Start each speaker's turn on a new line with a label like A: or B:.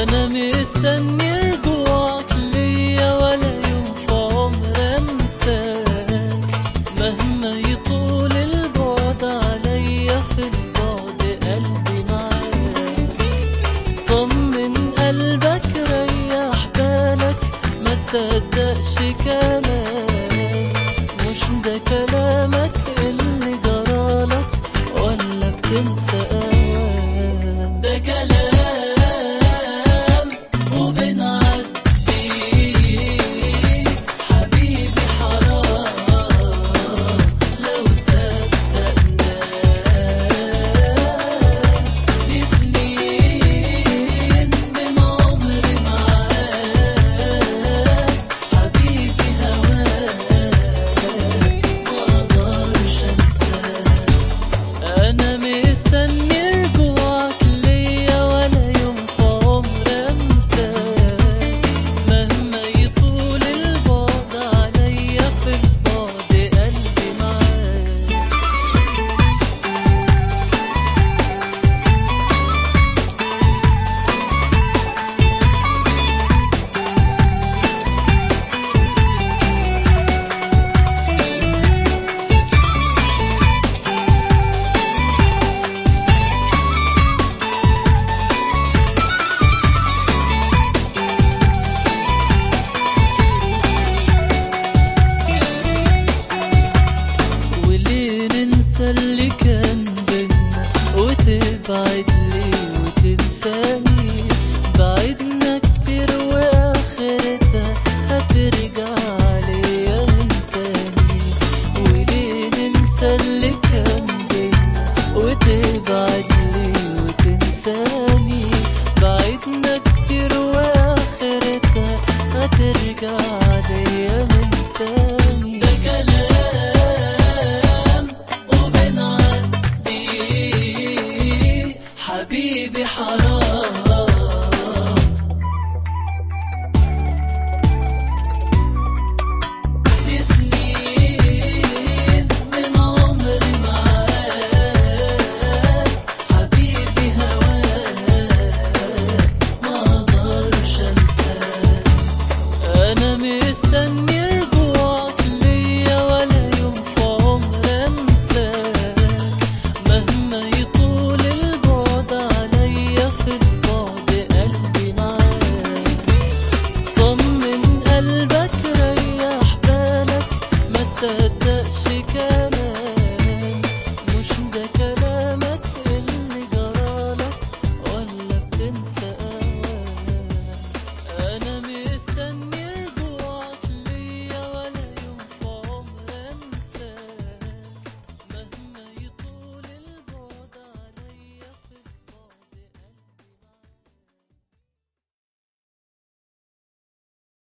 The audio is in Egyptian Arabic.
A: انا مستني رجوعك ليا ولا يوم في عمري انساك مهما يطول البعد عليا في البعد قلبي معاك طمن قلبك ريح بالك ما تصدقش كلام مش ده كلامك اللي جرالك ولا بتنسى أوام ده كلام وبنعدي حبيبي حرام لو صدقناه دي سنين من عمري معاك حبيبي هواك ما اقدرش انساك انا مستني رجوعك ليا ولا يوم في عمري انساك مهما يطول البعد عليا في البعد قلبي معاك وليه ننسى اللي كان بينا وتبعد ليه وتنساني بعدنا كتير واخرتها هترجع ليا من تاني وليه ننسى اللي كان بينا وتبعد ليه وتنساني بعدنا كتير واخرتها هترجع ليا من تاني